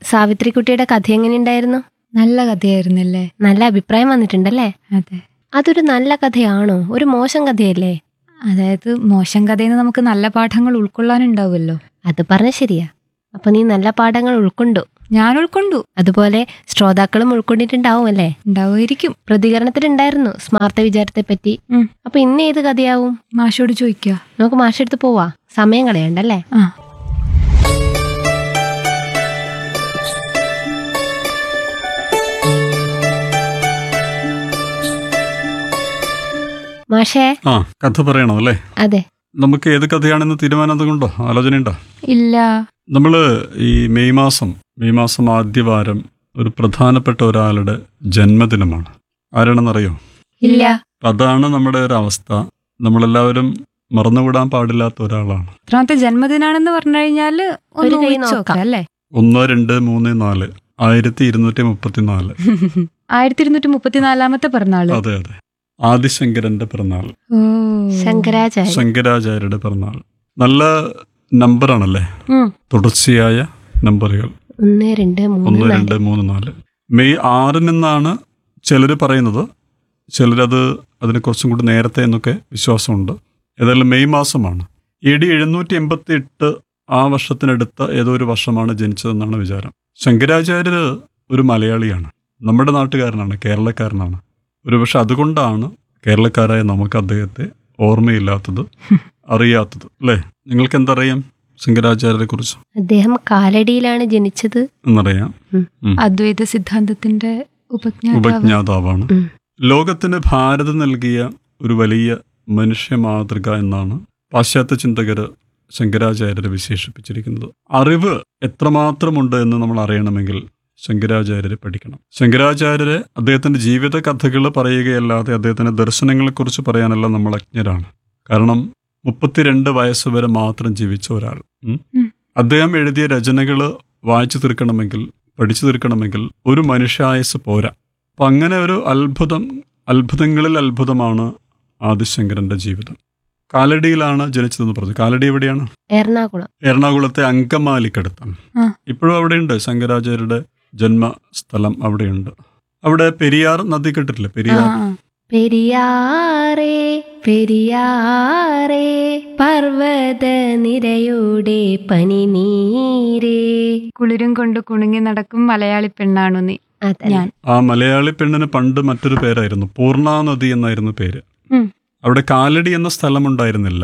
സാവിത്രിക്കുട്ടിയുടെ കഥ എങ്ങനെയുണ്ടായിരുന്നു നല്ല കഥയായിരുന്നല്ലേ നല്ല അഭിപ്രായം വന്നിട്ടുണ്ടല്ലേ അതെ അതൊരു നല്ല കഥയാണോ ഒരു മോശം കഥയല്ലേ അതായത് മോശം കഥയിൽ നിന്ന് നമുക്ക് നല്ല പാഠങ്ങൾ ഉൾക്കൊള്ളാനുണ്ടാവുമല്ലോ അത് പറഞ്ഞ ശരിയാ അപ്പൊ നീ നല്ല പാഠങ്ങൾ ഉൾക്കൊണ്ടു ഞാൻ ഉൾക്കൊണ്ടു അതുപോലെ ശ്രോതാക്കളും ഉൾക്കൊണ്ടിട്ടുണ്ടാവും അല്ലേ ഉണ്ടാവുമായിരിക്കും പ്രതികരണത്തിലുണ്ടായിരുന്നു സ്മാർത്ത വിചാരത്തെ പറ്റി ഉം. അപ്പൊ ഇന്ന് ഏത് കഥയാവും മാഷോട് ചോദിക്കുക നമുക്ക് മാഷെടുത്ത് പോവാ സമയം കളയണ്ടല്ലേ ആ മാഷേ ആ കഥ പറയണം അല്ലേ അതെ നമുക്ക് ഏത് കഥയാണെന്ന് തീരുമാനം എന്തെങ്കിലുണ്ടോ ആലോചനയുണ്ടോ ഇല്ല നമ്മൾ ഈ മെയ് മാസം മെയ് മാസം ആദ്യവാരം ഒരു പ്രധാനപ്പെട്ട ഒരാളുടെ ജന്മദിനമാണ് ആരാണെന്നറിയോ ഇല്ല അതാണ് നമ്മുടെ ഒരു അവസ്ഥ നമ്മളെല്ലാവരും മറന്നുകൂടാൻ പാടില്ലാത്ത ഒരാളാണ് എത്രാമത്തെ ജന്മദിനാണെന്ന് പറഞ്ഞു കഴിഞ്ഞാല് ഒരു ഒന്ന് കൈ ഊഹിച്ച് നോക്കാം. നോക്കാം അല്ലേ ഒന്ന് രണ്ട് മൂന്ന് നാല് ആയിരത്തി ഇരുന്നൂറ്റി മുപ്പത്തിനാല് ആയിരത്തി ഇരുന്നൂറ്റി മുപ്പത്തിനാലാമത്തെ പിറന്നാള് അതെ അതെ ആദിശങ്കരന്റെ പിറന്നാൾ ഓ ശങ്കരാചാര്യ ശങ്കരാചാര്യരുടെ പിറന്നാൾ നല്ല നമ്പറാണല്ലേ ഉം. തുടർച്ചയായ നമ്പറുകൾ ഒന്ന് രണ്ട് മൂന്ന് ഒന്ന് നാല് രണ്ട് മൂന്ന് നാല് മെയ് ആറിനെന്നാണ് ചിലർ പറയുന്നത് ചിലരത് അതിന് കുറച്ചും കൂടി നേരത്തെ എന്നൊക്കെ വിശ്വാസമുണ്ട് ഏതായാലും മെയ് മാസമാണ് എ ഡി എഴുന്നൂറ്റി എൺപത്തി എട്ട് ആ വർഷത്തിനടുത്ത ഏതോ ഒരു വർഷമാണ് ജനിച്ചതെന്നാണ് വിചാരം ശങ്കരാചാര്യർ ഒരു മലയാളിയാണ് നമ്മുടെ നാട്ടുകാരനാണ് കേരളക്കാരനാണ് ഒരുപക്ഷെ അതുകൊണ്ടാണ് കേരളക്കാരായ നമുക്ക് അദ്ദേഹത്തെ ഓർമ്മയില്ലാത്തത് അറിയാത്തത് അല്ലേ നിങ്ങൾക്ക് എന്തറിയാം ശങ്കരാചാര്യരെ കുറിച്ച് അദ്ദേഹം കാലടിയിലാണ് ജനിച്ചത് എന്നറിയാം ഉം. ഉം. അദ്വൈത സിദ്ധാന്തത്തിന്റെ ഉപജ്ഞാതാവ് ഉപജ്ഞാതാവാണ് ഉം. ലോകത്തിന് ഭാരതം നൽകിയ ഒരു വലിയ മനുഷ്യ മാതൃക എന്നാണ് പാശ്ചാത്യ ചിന്തകര് ശങ്കരാചാര്യരെ വിശേഷിപ്പിച്ചിരിക്കുന്നത് അറിവ് എത്രമാത്രമുണ്ട് എന്ന് നമ്മൾ അറിയണമെങ്കിൽ ശങ്കരാചാര്യരെ പഠിക്കണം ശങ്കരാചാര്യരെ അദ്ദേഹത്തിന്റെ ജീവിത കഥകൾ പറയുകയല്ലാതെ അദ്ദേഹത്തിന്റെ ദർശനങ്ങളെക്കുറിച്ച് പറയാനല്ല നമ്മൾ അജ്ഞരാണ് കാരണം മുപ്പത്തിരണ്ട് വയസ്സ് വരെ മാത്രം ജീവിച്ച ഒരാൾ ഉം. ഉം. അദ്ദേഹം എഴുതിയ രചനകൾ വായിച്ചു തീർക്കണമെങ്കിൽ പഠിച്ചു തീർക്കണമെങ്കിൽ ഒരു മനുഷ്യായസ് പോരാ അപ്പം അങ്ങനെ ഒരു അത്ഭുതം അത്ഭുതങ്ങളിൽ അത്ഭുതമാണ് ആദിശങ്കരന്റെ ജീവിതം കാലടിയിലാണ് ജനിച്ചതെന്ന് പറഞ്ഞു കാലടി എവിടെയാണ് എറണാകുളം എറണാകുളത്തെ അങ്കമാലിക്കടുത്താണ് ആ. ഇപ്പോഴും അവിടെയുണ്ട് ശങ്കരാചാര്യരുടെ ജന്മസ്ഥലം അവിടെയുണ്ട് അവിടെ പെരിയാർ നദി കേട്ടിട്ടില്ലേ ആ, പെരിയാർ ആ. പെരിയാറേ പെരിയാറേ പർവ്വത നിരയുടെ പനിനീരേ കുളിരും കൊണ്ട് കുണുങ്ങി നടക്കും മലയാളി പെണ്ണാണു നീ അതെ ഞാൻ ആ മലയാളി പെണ്ണിന് പണ്ട് മറ്റൊരു പേരായിരുന്നു പൂർണ്ണ നദി എന്നായിരുന്നു പേര് ഉം. അവിടെ കാലടി എന്ന സ്ഥലം ഉണ്ടായിരുന്നില്ല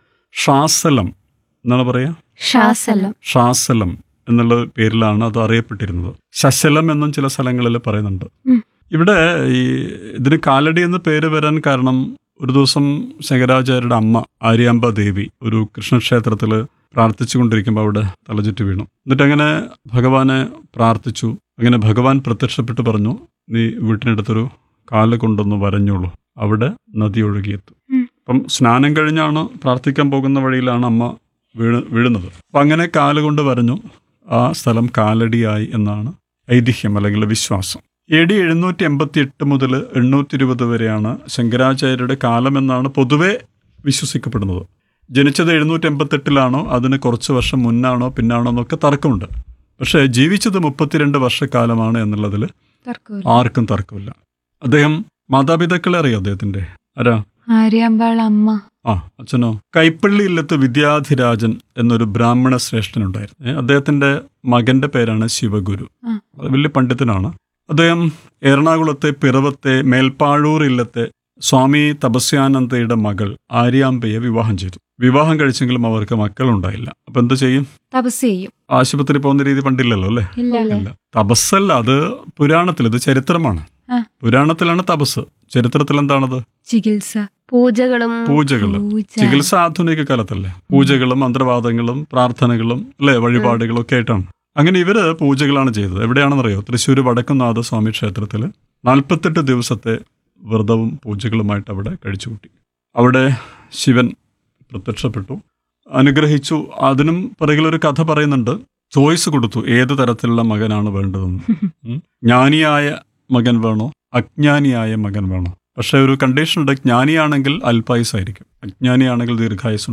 ഷാസലം എന്നാണ് പറയാ ഷാസലം ഷാസലം എന്നുള്ള പേരിലാണ് അത് അറിയപ്പെട്ടിരുന്നത് ശശലം എന്നും ചില സ്ഥലങ്ങളിൽ പറയുന്നുണ്ട് ഉം. ഇവിടെ ഈ ഇതിന് കാലടി എന്ന് പേര് വരാൻ കാരണം ഒരു ദിവസം ശങ്കരാചാര്യരുടെ അമ്മ ആര്യാമ്പ ദേവി ഒരു കൃഷ്ണക്ഷേത്രത്തിൽ പ്രാർത്ഥിച്ചു കൊണ്ടിരിക്കുമ്പോൾ അവിടെ തലചുറ്റി വീണു എന്നിട്ട് അങ്ങനെ ഭഗവാനെ പ്രാർത്ഥിച്ചു അങ്ങനെ ഭഗവാൻ പ്രത്യക്ഷപ്പെട്ട് പറഞ്ഞു നീ വീട്ടിനടുത്തൊരു കാല് കൊണ്ടൊന്ന് വരഞ്ഞോളൂ അവിടെ നദി ഒഴുകിയെത്തും ഉം. അപ്പം സ്നാനം കഴിഞ്ഞാണ് പ്രാർത്ഥിക്കാൻ പോകുന്ന വഴിയിലാണ് അമ്മ വീണ് വീഴുന്നത് അപ്പം അങ്ങനെ കാലുകൊണ്ട് വരഞ്ഞു ആ സ്ഥലം കാലടിയായി എന്നാണ് ഐതിഹ്യം അല്ലെങ്കിൽ വിശ്വാസം എ ഡി എഴുന്നൂറ്റി എൺപത്തി എട്ട് മുതൽ എണ്ണൂറ്റി ഇരുപത് വരെയാണ് ശങ്കരാചാര്യരുടെ കാലമെന്നാണ് പൊതുവെ വിശ്വസിക്കപ്പെടുന്നത് ജനിച്ചത് എഴുന്നൂറ്റി എൺപത്തെട്ടിലാണോ അതിന് കുറച്ച് വർഷം മുന്നാണോ പിന്നാണോ എന്നൊക്കെ തർക്കമുണ്ട് പക്ഷേ ജീവിച്ചത് മുപ്പത്തിരണ്ട് വർഷക്കാലമാണ് എന്നുള്ളതിൽ തർക്കമില്ല ആർക്കും തർക്കമില്ല അദ്ദേഹം മാതാപിതാക്കളെ അറിയാം അദ്ദേഹത്തിന്റെ ആരാ ആര്യാമ്പാൾ അമ്മ ആ അച്ഛനോ കൈപ്പള്ളി ഇല്ലത്ത് വിദ്യാധിരാജൻ എന്നൊരു ബ്രാഹ്മണ ശ്രേഷ്ഠനുണ്ടായിരുന്നു ഏ, അദ്ദേഹത്തിന്റെ മകന്റെ പേരാണ് ശിവഗുരു ആ. അത് വലിയ പണ്ഡിതനാണ് അദ്ദേഹം എറണാകുളത്തെ പിറവത്തെ മേൽപ്പാഴൂർ ഇല്ലത്തെ സ്വാമി തപസ്യാനന്ദയുടെ മകൾ ആര്യാമ്പയെ വിവാഹം ചെയ്തു വിവാഹം കഴിച്ചെങ്കിലും അവർക്ക് മക്കളുണ്ടായില്ല അപ്പൊ എന്ത് ചെയ്യും തപസ് ചെയ്യും ആശുപത്രി പോകുന്ന രീതി പണ്ടില്ലല്ലോ അല്ലേ ഇല്ല ഇല്ല തപസ്സല്ല അത് പുരാണത്തിൽ ഇത് ചരിത്രമാണ് ആ. പുരാണത്തിലാണ് തപസ് ചരിത്രത്തിൽ എന്താണത് ചികിത്സ പൂജകളും പൂജകള് പൂജ. ചികിത്സ ആധുനിക കാലത്തല്ലേ പൂജകളും മന്ത്രവാദങ്ങളും പ്രാർത്ഥനകളും അല്ലെ വഴിപാടുകളും ഒക്കെ ആയിട്ടാണ് അങ്ങനെ ഇവര് പൂജകളാണ് ചെയ്തത് എവിടെയാണെന്നറിയോ തൃശ്ശൂർ വടക്കുന്നാഥ സ്വാമി ക്ഷേത്രത്തിൽ നാൽപ്പത്തെട്ട് ദിവസത്തെ വ്രതവും പൂജകളുമായിട്ട് അവിടെ കഴിച്ചുകൂട്ടി അവിടെ ശിവൻ പ്രത്യക്ഷപ്പെട്ടു അനുഗ്രഹിച്ചു അതിനും പിറകിലൊരു കഥ പറയുന്നുണ്ട് ചോയ്സ് കൊടുത്തു ഏത് തരത്തിലുള്ള മകനാണ് വേണ്ടതെന്ന് ഉം. ജ്ഞാനിയായ മകൻ വേണോ അജ്ഞാനിയായ മകൻ വേണോ പക്ഷെ ഒരു കണ്ടീഷൻ ഉണ്ട് ജ്ഞാനിയാണെങ്കിൽ അല്പായുസായിരിക്കും അജ്ഞാനിയാണെങ്കിൽ ദീർഘായുസ് ഉണ്ടാവും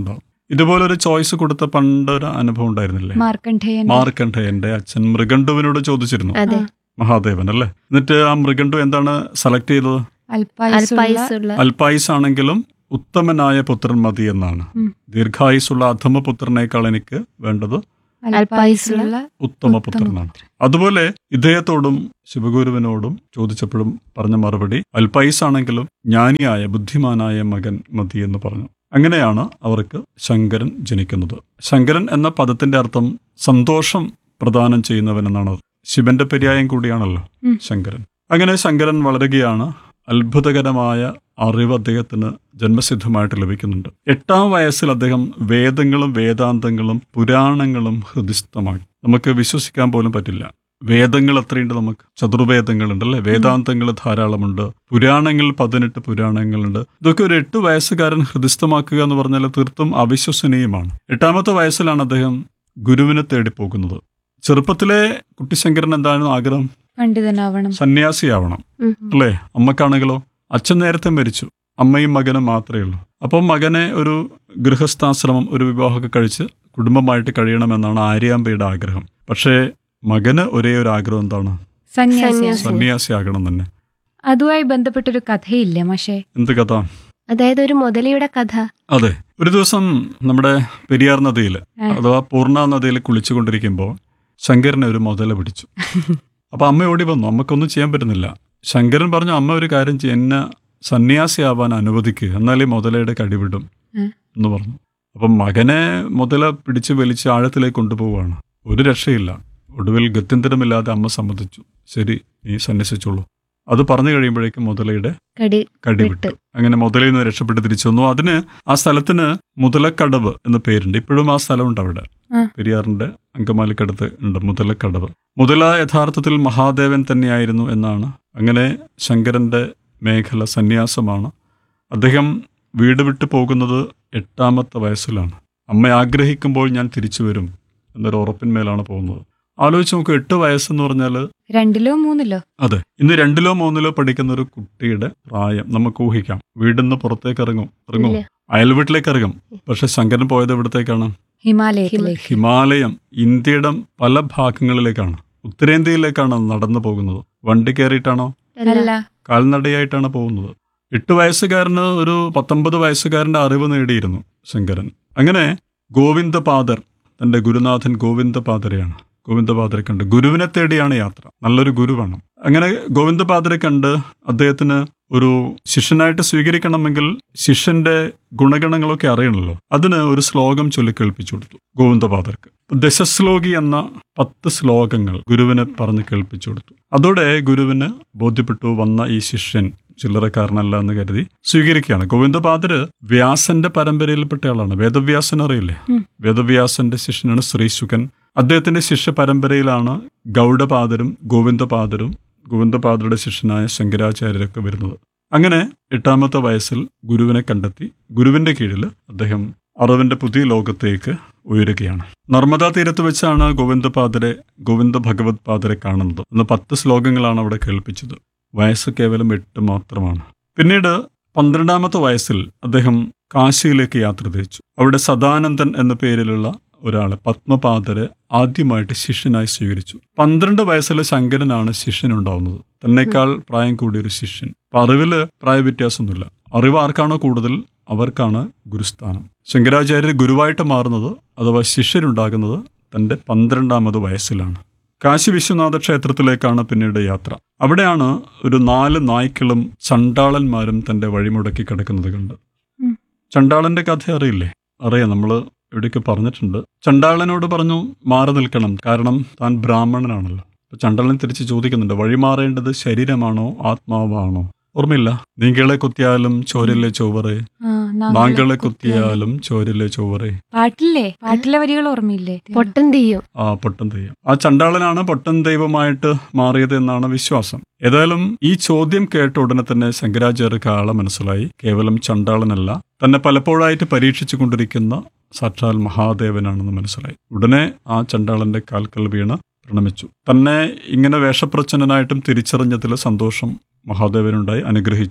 ഇതുപോലൊരു ചോയ്സ് കൊടുത്ത പണ്ടൊരു അനുഭവം ഉണ്ടായിരുന്നില്ലേ മാർക്കണ്ഠേയൻ മാർക്കണ്ഠേയന്റെ അച്ഛൻ മൃഗണ്ടുവിനോട് ചോദിച്ചിരുന്നു അതെ മഹാദേവൻ അല്ലേ എന്നിട്ട് ആ മൃഗണ്ടു എന്താണ് സെലക്ട് ചെയ്തത് അല്പായുസുള്ള അൽപായുസുള്ള അല്പായുസ് ആണെങ്കിലും ഉത്തമനായ പുത്രൻ മതി എന്നാണ് ഉം. ദീർഘായുസുള്ള അധമ പുത്രനേക്കാൾ എനിക്ക് വേണ്ടത് അല്പായുസുള്ള ഉത്തമ പുത്രനാണ് അതുപോലെ ഇദ്ദേഹത്തോടും ശിവഗുരുവിനോടും ചോദിച്ചപ്പോഴും പറഞ്ഞ മറുപടി അല്പായുസ് ആണെങ്കിലും ജ്ഞാനിയായ ബുദ്ധിമാനായ മകൻ മതി എന്ന് പറഞ്ഞു അങ്ങനെയാണ് അവർക്ക് ശങ്കരൻ ജനിക്കുന്നത് ശങ്കരൻ എന്ന പദത്തിന്റെ അർത്ഥം സന്തോഷം പ്രദാനം ചെയ്യുന്നവൻ എന്നാണ് ശിവന്റെ പര്യായം കൂടിയാണല്ലോ ഉം. ശങ്കരൻ അങ്ങനെ ശങ്കരൻ വളരുകയാണ് അത്ഭുതകരമായ അറിവ് അദ്ദേഹത്തിന് ജന്മസിദ്ധമായിട്ട് ലഭിക്കുന്നുണ്ട് എട്ടാം വയസ്സിൽ അദ്ദേഹം വേദങ്ങളും വേദാന്തങ്ങളും പുരാണങ്ങളും ഹൃദിസ്ഥമാക്കി നമുക്ക് വിശ്വസിക്കാൻ പോലും പറ്റില്ല വേദങ്ങൾ എത്രയുണ്ട് നമുക്ക് ചതുർവേദങ്ങളുണ്ട് അല്ലെ വേദാന്തങ്ങൾ ധാരാളമുണ്ട് പുരാണങ്ങൾ പതിനെട്ട് പുരാണങ്ങളുണ്ട് ഇതൊക്കെ ഒരു എട്ട് വയസ്സുകാരൻ ഹൃദിസ്ഥമാക്കുക എന്ന് പറഞ്ഞാൽ തീർത്തും അവിശ്വസനീയമാണ് എട്ടാമത്തെ വയസ്സിലാണ് അദ്ദേഹം ഗുരുവിനെ തേടി പോകുന്നത് ചെറുപ്പത്തിലെ കുട്ടിശങ്കരൻ എന്താണ് ആഗ്രഹം പണ്ഡിതനാവണം സന്യാസിയാവണം ഉം. അല്ലേ അമ്മക്കാണെങ്കിലോ അച്ഛൻ നേരത്തെ മരിച്ചു അമ്മയും മകനും മാത്രമേ ഉള്ളൂ അപ്പം മകനെ ഒരു ഗൃഹസ്ഥാശ്രമം ഒരു വിവാഹമൊക്കെ കഴിച്ച് കുടുംബമായിട്ട് കഴിയണമെന്നാണ് ആര്യാമ്പയുടെ ആഗ്രഹം പക്ഷേ മകന് ഒരേ ഒരു ആഗ്രഹം എന്താണ് സന്യാസി സന്യാസി. സന്യാസിയാകണം തന്നെ അതുമായി ബന്ധപ്പെട്ടൊരു കഥയില്ലേ പക്ഷേ എന്ത് കഥ അതായത് ഒരു മുതലയുടെ കഥ അതെ ഒരു ദിവസം നമ്മുടെ പെരിയാർ നദിയിൽ ആ. അഥവാ പൂർണ്ണ നദിയിൽ കുളിച്ചുകൊണ്ടിരിക്കുമ്പോൾ ശങ്കരനെ ഒരു മുതല പിടിച്ചു അപ്പൊ അമ്മ ഓടി വന്നു അമ്മക്കൊന്നും ചെയ്യാൻ പറ്റുന്നില്ല ശങ്കരൻ പറഞ്ഞു അമ്മ ഒരു കാര്യം ചെയ്യ എന്നെ സന്യാസിയാവാൻ അനുവദിക്കുക എന്നാലേ മുതലയുടെ കടിവിടും ഉം. എന്ന് പറഞ്ഞു അപ്പം മകനെ മുതല പിടിച്ച് വലിച്ച് ആഴത്തിലേക്ക് കൊണ്ടുപോവുകയാണ് ഒരു രക്ഷയില്ല ഒടുവിൽ ഗത്യന്തരമില്ലാതെ അമ്മ സമ്മതിച്ചു ശരി നീ സന്യസിച്ചോളൂ അത് പറഞ്ഞു കഴിയുമ്പോഴേക്കും മുതലയുടെ കടി കടി വിട്ടു. വിട്ടു അങ്ങനെ മുതലയിൽ നിന്ന് രക്ഷപ്പെട്ട് തിരിച്ചു വന്നു അതിന് ആ സ്ഥലത്തിന് മുതലക്കടവ് എന്ന പേരുണ്ട് ഇപ്പോഴും ആ സ്ഥലമുണ്ട് അവിടെ ആ. പെരിയാറിന്റെ അങ്കമാലിക്കടുത്ത് ഉണ്ട് മുതലക്കടവ് മുതല യഥാർത്ഥത്തിൽ മഹാദേവൻ തന്നെയായിരുന്നു എന്നാണ് അങ്ങനെ ശങ്കരന്റെ മേഖല സന്യാസമാണ് അദ്ദേഹം വീട് വിട്ടു പോകുന്നത് എട്ടാമത്തെ വയസ്സിലാണ് അമ്മ ആഗ്രഹിക്കുമ്പോൾ ഞാൻ തിരിച്ചു വരും എന്നൊരു ഉറപ്പിന്മേലാണ് പോകുന്നത് ആലോചിച്ച് നോക്ക് എട്ട് വയസ്സെന്ന് പറഞ്ഞാൽ രണ്ടിലോ മൂന്നിലോ അതെ ഇന്ന് രണ്ടിലോ മൂന്നിലോ പഠിക്കുന്ന ഒരു കുട്ടിയുടെ പ്രായം നമുക്ക് ഊഹിക്കാം വീടിൽ നിന്ന് പുറത്തേക്ക് ഇറങ്ങും ഇറങ്ങും ഇല്ല. അയൽവീട്ടിലേക്ക് ഇറങ്ങും പക്ഷെ ശങ്കരൻ പോയത് എവിടത്തേക്കാണ് ഹിമാലയത്തിലേക്ക് ഹിമാലയം ഇന്ത്യയുടെ പല ഭാഗങ്ങളിലേക്കാണ് ഉത്തരേന്ത്യയിലേക്കാണ് നടന്നു പോകുന്നത് വണ്ടി കയറിയിട്ടാണോ അല്ല കാൽനടയായിട്ടാണ് പോകുന്നത് എട്ട് വയസ്സുകാരന് ഒരു പത്തൊമ്പത് വയസ്സുകാരന്റെ അറിവ് നേടിയിരുന്നു ശങ്കരൻ അങ്ങനെ ഗോവിന്ദപാദർ തന്റെ ഗുരുനാഥൻ ഗോവിന്ദപാദരെയാണ് ഗോവിന്ദപാദരെ കണ്ട് ഗുരുവിനെ തേടിയാണ് യാത്ര നല്ലൊരു ഗുരു വേണം അങ്ങനെ ഗോവിന്ദപാദരെ കണ്ട് അദ്ദേഹത്തിന് ഒരു ശിഷ്യനായിട്ട് സ്വീകരിക്കണമെങ്കിൽ ശിഷ്യന്റെ ഗുണഗണങ്ങളൊക്കെ അറിയണമല്ലോ അതിന് ഒരു ശ്ലോകം ചൊല്ലിക്കേൾപ്പിച്ചു കൊടുത്തു ഗോവിന്ദപാദർക്ക് ദശശ്ലോകി എന്ന പത്ത് ശ്ലോകങ്ങൾ ഗുരുവിനെ പറഞ്ഞ് കേൾപ്പിച്ചു കൊടുത്തു അതോടെ ഗുരുവിന് ബോധ്യപ്പെട്ടു വന്ന ഈ ശിഷ്യൻ ചില്ലറക്കാരനല്ല എന്ന് കരുതി സ്വീകരിക്കുകയാണ് ഗോവിന്ദപാദര് വ്യാസന്റെ പരമ്പരയിൽപ്പെട്ട ആളാണ് വേദവ്യാസൻ അറിയില്ലേ ഉം. വേദവ്യാസന്റെ ശിഷ്യനാണ് ശ്രീശുകൻ അദ്ദേഹത്തിന്റെ ശിഷ്യ പരമ്പരയിലാണ് ഗൗഡപാദരും ഗോവിന്ദപാദരും ഗോവിന്ദപാദരുടെ ശിഷ്യനായ ശങ്കരാചാര്യരൊക്കെ വരുന്നത് അങ്ങനെ എട്ടാമത്തെ വയസ്സിൽ ഗുരുവിനെ കണ്ടെത്തി ഗുരുവിന്റെ കീഴിൽ അദ്ദേഹം അറിവിന്റെ പുതിയ ലോകത്തേക്ക് ഉയരുകയാണ് നർമ്മദാ തീരത്ത് വെച്ചാണ് ഗോവിന്ദപാദരെ ഗോവിന്ദ ഭഗവത് പാദരെ കാണുന്നത് അന്ന് പത്ത് ശ്ലോകങ്ങളാണ് അവിടെ കേൾപ്പിച്ചത് വയസ്സ് കേവലം എട്ട് മാത്രമാണ് പിന്നീട് പന്ത്രണ്ടാമത്തെ വയസ്സിൽ അദ്ദേഹം കാശിയിലേക്ക് യാത്ര തിരിച്ചു അവിടെ സദാനന്ദൻ എന്ന പേരിലുള്ള ഒരാളെ പത്മപാദരെ ആദ്യമായിട്ട് ശിഷ്യനായി സ്വീകരിച്ചു പന്ത്രണ്ട് വയസ്സിലെ ശങ്കരനാണ് ശിഷ്യനുണ്ടാവുന്നത് തന്നെക്കാൾ പ്രായം കൂടിയ ഒരു ശിഷ്യൻ അപ്പൊ അറിവില് പ്രായ വ്യത്യാസമൊന്നുമില്ല അറിവ് ആർക്കാണോ കൂടുതൽ അവർക്കാണ് ഗുരുസ്ഥാനം ശങ്കരാചാര്യർ ഗുരുവായിട്ട് മാറുന്നത് അഥവാ ശിഷ്യരുണ്ടാകുന്നത് തന്റെ പന്ത്രണ്ടാമത് വയസ്സിലാണ് കാശി വിശ്വനാഥ ക്ഷേത്രത്തിലേക്കാണ് പിന്നീട് യാത്ര അവിടെയാണ് ഒരു നാല് നായ്ക്കളും ചണ്ടാളന്മാരും തന്റെ വഴിമുടക്കി കിടക്കുന്നത് കണ്ട് ഉം. ചണ്ടാളന്റെ കഥ അറിയില്ലേ അറിയാം നമ്മൾ എവിടെയൊക്കെ പറഞ്ഞിട്ടുണ്ട് ചണ്ടാളനോട് പറഞ്ഞു മാറി നിൽക്കണം കാരണം താൻ ബ്രാഹ്മണനാണല്ലോ അപ്പൊ ചണ്ടാളൻ തിരിച്ച് ചോദിക്കുന്നുണ്ട് വഴി മാറേണ്ടത് ശരീരമാണോ ആത്മാവാണോ ഓർമ്മയില്ല നീങ്കളെ കുത്തിയാലും ചോരിലെ ചൊവ്വറേ ആ, നാങ്കളെ നാങ്കളെ കുത്തിയാലും. കുത്തിയാലും ചോരിലെ ചൊവ്വറേ പാട്ടില്ലേ പാട്ടിലെ വരികൾ ഓർമ്മയില്ലേ പൊട്ടൻ തീയും ആ പൊട്ടൻ ദൈവം ആ ചണ്ടാളനാണ് പൊട്ടൻ ദൈവമായിട്ട് മാറിയത് എന്നാണ് വിശ്വാസം ഏതായാലും ഈ ചോദ്യം കേട്ട ഉടനെ തന്നെ ശങ്കരാചാര്യർക്ക് ആളെ മനസ്സിലായി കേവലം ചണ്ടാളനല്ല തന്നെ പലപ്പോഴായിട്ട് പരീക്ഷിച്ചു കൊണ്ടിരിക്കുന്ന സാക്ഷാൽ മഹാദേവനാണെന്ന് മനസ്സിലായി ഉടനെ ആ ചണ്ടാളന്റെ കാൽക്കൽ വീണ് പ്രണമിച്ചു തന്നെ ഇങ്ങനെ വേഷപ്രച്ഛന്നനായിട്ടും തിരിച്ചറിഞ്ഞതിൽ സന്തോഷം മഹാദേവനുണ്ടായി അനുഗ്രഹിച്ചു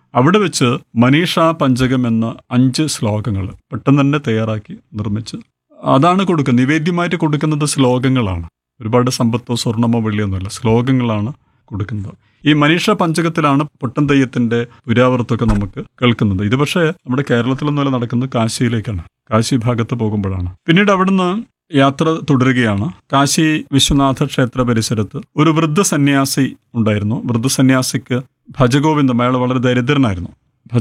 അവിടെ വെച്ച് മനീഷ പഞ്ചകം എന്ന അഞ്ച് ശ്ലോകങ്ങൾ പെട്ടെന്ന് തന്നെ തയ്യാറാക്കി നിർമ്മിച്ച് അതാണ് കൊടുക്കുന്നത് നിവേദ്യമായിട്ട് കൊടുക്കുന്നത് ശ്ലോകങ്ങളാണ് ഒരുപാട് സമ്പത്തോ സ്വർണമോ വെള്ളിയൊന്നുമല്ല ശ്ലോകങ്ങളാണ് കൊടുക്കുന്നത് ഈ മനീഷ പഞ്ചകത്തിലാണ് പൊട്ടൻ തെയ്യത്തിന്റെ പുരാവൃത്തൊക്കെ നമുക്ക് കേൾക്കുന്നത് ഇത് പക്ഷേ നമ്മുടെ കേരളത്തിലൊന്നുമല്ല നടക്കുന്നത് കാശിയിലേക്കാണ് കാശി ഭാഗത്ത് പോകുമ്പോഴാണ് പിന്നീട് അവിടുന്ന് യാത്ര തുടരുകയാണ് കാശി വിശ്വനാഥ ക്ഷേത്ര പരിസരത്ത് ഒരു വൃദ്ധ സന്യാസി ഉണ്ടായിരുന്നു വൃദ്ധ സന്യാസിക്ക് ഭജഗോവിന്ദം അയാൾ വളരെ ദരിദ്രനായിരുന്നു